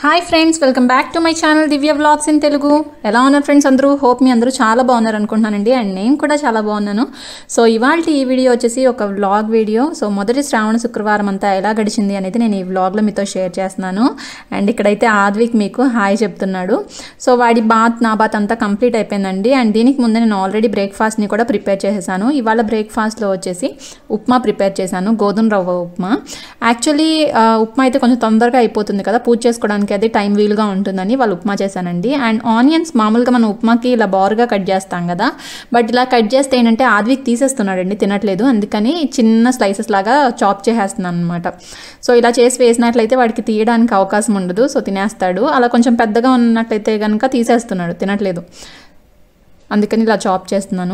hi friends welcome back to my channel Divya vlogs in Telugu ఎలా ఉన్నారు friends అందరూ hope మీ అందరూ చాలా బాగున్నారు అనుకుంటున్నానండి అండ్ నేను కూడా చాలా బాగున్నాను సో ఇవాళ ఈ వీడియో వచ్చేసి ఒక వ్లాగ్ వీడియో సో మొదటి శ్రావణ శుక్రవారం అంతా ఎలా గడిచింది అనేది నేను ఈ వ్లాగ్లో మీతో షేర్ చేస్తున్నాను అండ్ ఇక్కడైతే ఆద్విక్ మీకు హాయ్ చెప్తున్నాడు సో వాడి బాత్ నా బాత్ అంతా కంప్లీట్ అయిపోయిందండి అండ్ దీనికి ముందే నేను ఆల్రెడీ బ్రేక్ఫాస్ట్ని కూడా ప్రిపేర్ చేసేసాను ఇవాళ బ్రేక్ఫాస్ట్లో వచ్చేసి ఉప్మా ప్రిపేర్ చేశాను గోధుమ రవ్వ ఉప్మా యాక్చువల్లీ ఉప్మా అయితే కొంచెం తొందరగా అయిపోతుంది కదా పూజ చేసుకోవడానికి అది టైం వీలుగా ఉంటుందని వాళ్ళు ఉప్మా చేశానండి అండ్ ఆనియన్స్ మామూలుగా మనం ఉప్మాకి ఇలా బారుగా కట్ చేస్తాం కదా బట్ ఇలా కట్ చేస్తే ఏంటంటే ఆద్విక్ తీసేస్తున్నాడండి తినట్లేదు అందుకని చిన్న స్లైసెస్ లాగా చాప్ చేసేస్తున్నాను అనమాట సో ఇలా చేసి వేసినట్లయితే వాడికి తీయడానికి అవకాశం ఉండదు సో తినేస్తాడు అలా కొంచెం పెద్దగా ఉన్నట్లయితే కనుక తీసేస్తున్నాడు తినట్లేదు అందుకని ఇలా చాప్ చేస్తున్నాను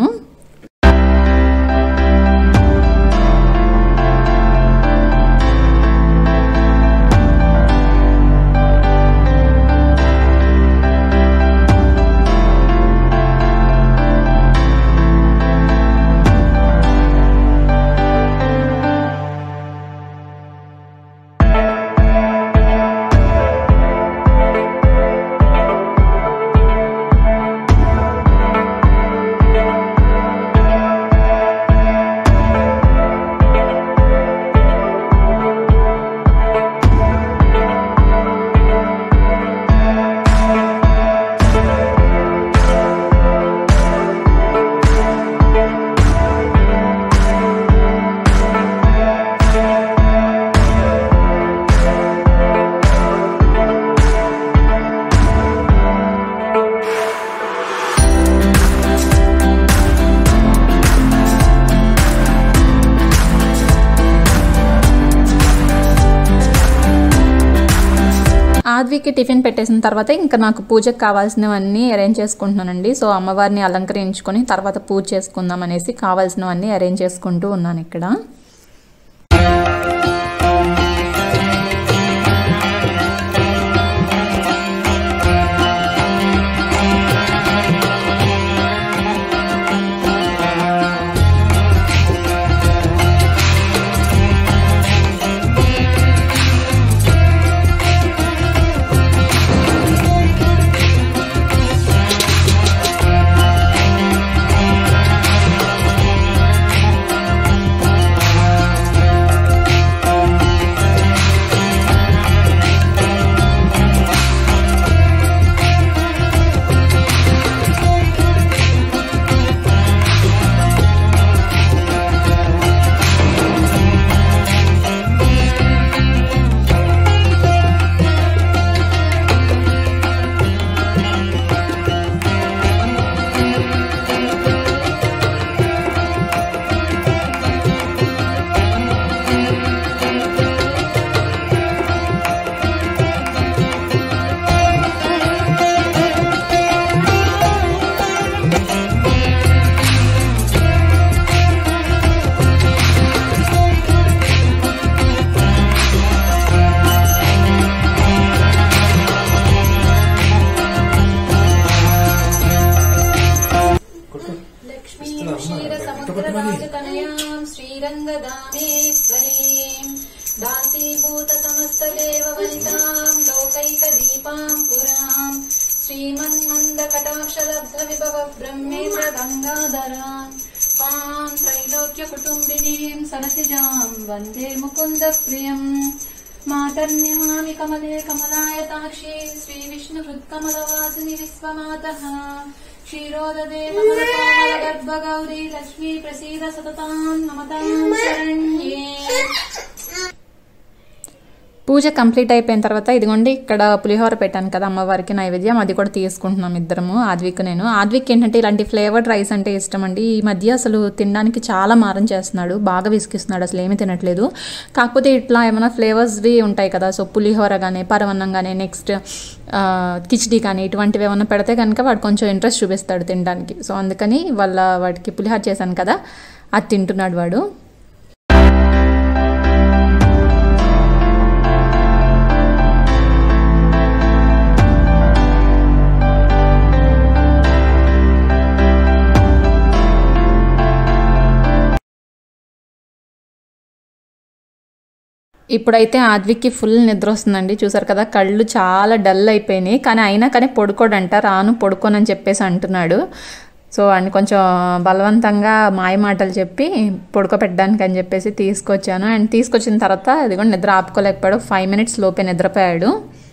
ఆద్వికి టిఫిన్ పెట్టేసిన తర్వాత ఇంకా నాకు పూజకు కావాల్సినవన్నీ అరేంజ్ చేసుకుంటున్నానండి సో అమ్మవారిని అలంకరించుకొని తర్వాత పూజ చేసుకుందాం అనేసి కావాల్సినవన్నీ అరేంజ్ చేసుకుంటూ ఉన్నాను ఇక్కడ लक्ष्मीं क्षीरसमुद्रराजतनयां श्रीरङ्गदामेश्वरीं दासीभूतसमस्तदेववनितां लोकैकदीपां पुरां श्रीमन्मन्दकटाक्षलब्धविभव ब्रह्मेन्द्र गङ्गाधरां त्वां त्रैलोक्यकुटुम्बिनीं सरसिजां वन्दे मुकुन्दप्रियम् मातर्निमामि कमले कमलायताक्षी श्रीविष्णुहृत्कमलवासिनि विश्वमातः क्षीरोददे कमलकोमलगर्भगौरी लक्ष्मी प्रसीद सततां नमतां शरण्ये పూజ కంప్లీట్ అయిపోయిన తర్వాత ఇదిగోండి ఇక్కడ పులిహోర పెట్టాను కదా అమ్మవారికి నైవేద్యం అది కూడా తీసుకుంటున్నాం ఇద్దరము ఆద్విక్ నేను ఆద్విక్ ఏంటంటే ఇలాంటి ఫ్లేవర్డ్ రైస్ అంటే ఇష్టం అండి ఈ మధ్య అసలు తినడానికి చాలా మారం చేస్తున్నాడు బాగా విసిగిస్తున్నాడు అసలు ఏమీ తినట్లేదు కాకపోతే ఇట్లా ఏమైనా ఫ్లేవర్స్వి ఉంటాయి కదా సో పులిహోర కానీ పరవన్నం కానీ నెక్స్ట్ కిచిడి కానీ ఇటువంటివి ఏమైనా పెడితే కనుక వాడు కొంచెం ఇంట్రెస్ట్ చూపిస్తాడు తినడానికి సో అందుకని వాళ్ళ వాడికి పులిహోర చేశాను కదా అది తింటున్నాడు వాడు ఇప్పుడైతే ఆద్విక్కి ఫుల్ నిద్ర వస్తుందండి చూసారు కదా కళ్ళు చాలా డల్ అయిపోయినాయి కానీ అయినా కానీ పడుకోడంట రాను పడుకోనని చెప్పేసి అంటున్నాడు సో అని కొంచెం బలవంతంగా మాయ మాటలు చెప్పి పడుకోపెట్టడానికి అని చెప్పేసి తీసుకొచ్చాను అండ్ తీసుకొచ్చిన తర్వాత అది కూడా నిద్ర ఆపుకోలేకపోయాడు ఫైవ్ మినిట్స్ లోపే నిద్రపోయాడు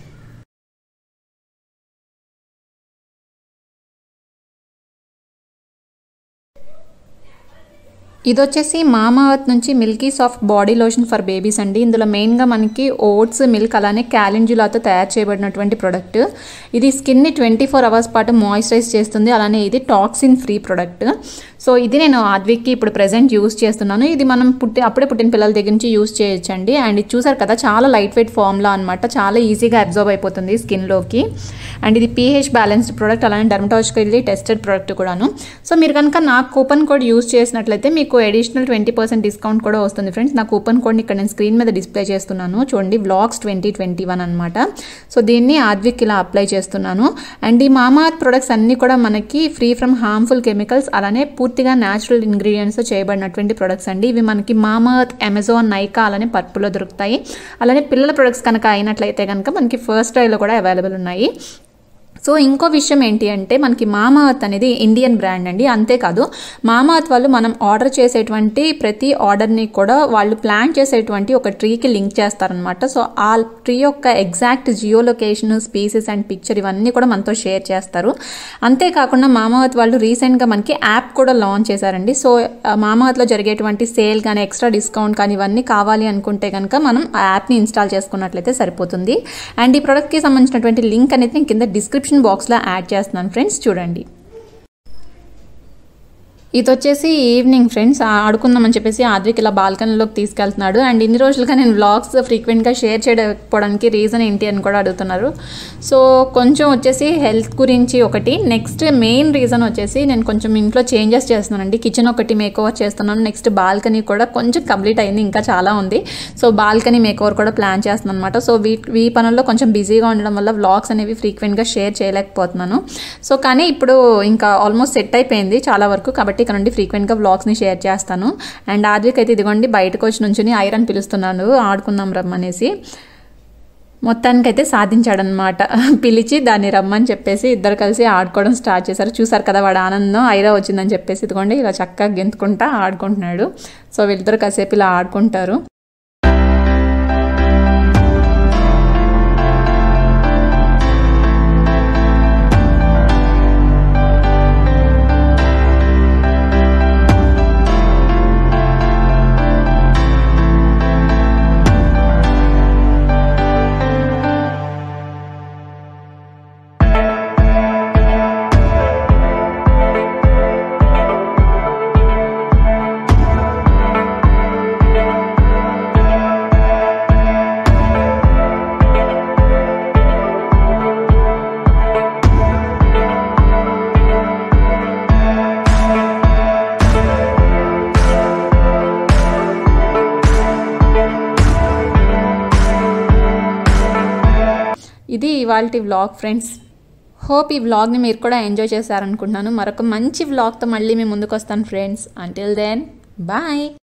ఇది వచ్చేసి మామావర్త్ నుంచి milky soft body lotion for babies అండి ఇందులో మెయిన్గా మనకి ఓట్స్ మిల్క్ అలానే క్యాలింజులాతో తయారు చేయబడినటువంటి ప్రొడక్ట్ ఇది స్కిన్ని ట్వంటీ ఫోర్ అవర్స్ పాటు మాయిశ్చరైజ్ చేస్తుంది అలానే ఇది టాక్సిన్ ఫ్రీ ప్రొడక్ట్ సో ఇది నేను ఆద్విక్కి ఇప్పుడు ప్రెసెంట్ యూస్ చేస్తున్నాను ఇది మనం పుట్టి అప్పుడే పుట్టిన పిల్లల దగ్గర నుంచి యూస్ చేయొచ్చండి అండ్ ఇది చూసారు కదా చాలా లైట్ వెయిట్ ఫామ్లా అనమాట చాలా ఈజీగా అబ్జర్వ్ అయిపోతుంది స్కిన్లోకి అండ్ ఇది పీహెచ్ బ్యాలెన్స్డ్ ప్రోడక్ట్ అలానే డర్మటాలజికల్లీ టెస్టెడ్ ప్రోడక్ట్ కూడాను సో మీరు కనుక నా కూపన్ కోడ్ యూస్ చేసినట్లయితే మీకు అడిషనల్ ట్వంటీ పర్సెంట్ డిస్కౌంట్ కూడా వస్తుంది ఫ్రెండ్స్ నా కూపన్ కోడ్ని ఇక్కడ నేను స్క్రీన్ మీద డిస్ప్లే చేస్తున్నాను చూడండి వ్లాగ్స్ ట్వంటీ ట్వంటీ వన్ అనమాట సో దీన్ని ఆద్విక్ ఇలా అప్లై చేస్తున్నాను అండ్ ఈ మామా ప్రొడక్ట్స్ అన్నీ కూడా మనకి ఫ్రీ ఫ్రమ్ హార్మ్ఫుల్ కెమికల్స్ అలానే పూర్తిగా న్యాచురల్ ఇంగ్రీడియంట్స్ చేయబడినటువంటి ప్రొడక్ట్స్ అండి ఇవి మనకి మామా అమెజాన్ నైకా అలానే పర్పుల్లో దొరుకుతాయి అలానే పిల్లల ప్రొడక్ట్స్ కనుక అయినట్లయితే కనుక మనకి ఫస్ట్ టైలో కూడా అవైలబుల్ ఉన్నాయి సో ఇంకో విషయం ఏంటి అంటే మనకి మామావత్ అనేది ఇండియన్ బ్రాండ్ అండి అంతేకాదు మామావత్ వాళ్ళు మనం ఆర్డర్ చేసేటువంటి ప్రతి ఆర్డర్ని కూడా వాళ్ళు ప్లాన్ చేసేటువంటి ఒక ట్రీకి లింక్ చేస్తారనమాట సో ఆ ట్రీ యొక్క exact geo location species and picture ఇవన్నీ కూడా మనతో షేర్ చేస్తారు అంతేకాకుండా మామావత్ వాళ్ళు రీసెంట్గా మనకి యాప్ కూడా లాంచ్ చేశారండి సో మామావత్లో జరిగేటువంటి సేల్ కానీ ఎక్స్ట్రా డిస్కౌంట్ కానీ ఇవన్నీ కావాలి అనుకుంటే కనుక మనం ఆ యాప్ని ఇన్స్టాల్ చేసుకున్నట్లయితే సరిపోతుంది అండ్ ఈ ప్రోడక్ట్కి సంబంధించినటువంటి లింక్ అనేది నేను కింద డిస్క్రిప్షన్ బాక్స్లో యాడ్ చేస్తున్నాను ఫ్రెండ్స్ చూడండి ఇది వచ్చేసి ఈవినింగ్ ఫ్రెండ్స్ ఆడుకుందామని చెప్పేసి ఆద్విక్ ఇలా బాల్కనీలోకి తీసుకెళ్తున్నాడు అండ్ ఇన్ని రోజులుగా నేను వ్లాగ్స్ ఫ్రీక్వెంట్గా షేర్ చేయకపోవడానికి రీజన్ ఏంటి అని కూడా అడుగుతున్నారు సో కొంచెం వచ్చేసి హెల్త్ గురించి ఒకటి నెక్స్ట్ మెయిన్ రీజన్ వచ్చేసి నేను కొంచెం ఇంట్లో చేంజెస్ చేస్తున్నానండి కిచెన్ ఒకటి మేక్ ఓవర్ చేస్తున్నాను నెక్స్ట్ బాల్కనీ కూడా కొంచెం కంప్లీట్ అయింది ఇంకా చాలా ఉంది సో బాల్కనీ మేక్ ఓవర్ కూడా ప్లాన్ చేస్తున్నాను అనమాట సో వీ ఈ పనుల్లో కొంచెం బిజీగా ఉండడం వల్ల వ్లాగ్స్ అనేవి ఫ్రీక్వెంట్గా షేర్ చేయలేకపోతున్నాను సో కానీ ఇప్పుడు ఇంకా ఆల్మోస్ట్ సెట్ అయిపోయింది చాలా వరకు కాబట్టి ఇక్కడ నుండి ఫ్రీక్వెంట్గా వ్లాగ్స్ని షేర్ చేస్తాను అండ్ ఆద్విక్ అయితే ఇదిగోండి బయటకు వచ్చి నుంచుని ఐరన్ పిలుస్తున్నాను ఆడుకుందాం రమ్మనేసి మొత్తానికైతే సాధించాడనమాట పిలిచి దాన్ని రమ్మని చెప్పేసి ఇద్దరు కలిసి ఆడుకోవడం స్టార్ట్ చేశారు చూసారు కదా వాడు ఆనందం ఐరా వచ్చిందని చెప్పేసి ఇదిగోండి ఇలా చక్కగా గెంతుకుంటా ఆడుకుంటున్నాడు సో వీళ్ళిద్దరు కాసేపు ఇలా ఆడుకుంటారు ఇది ఇవాళ వ్లాగ్ ఫ్రెండ్స్ హోప్ ఈ వ్లాగ్ని మీరు కూడా ఎంజాయ్ చేశారనుకుంటున్నాను మరొక మంచి వ్లాగ్తో మళ్ళీ మీ ముందుకు వస్తాను ఫ్రెండ్స్ అంటిల్ దెన్ బాయ్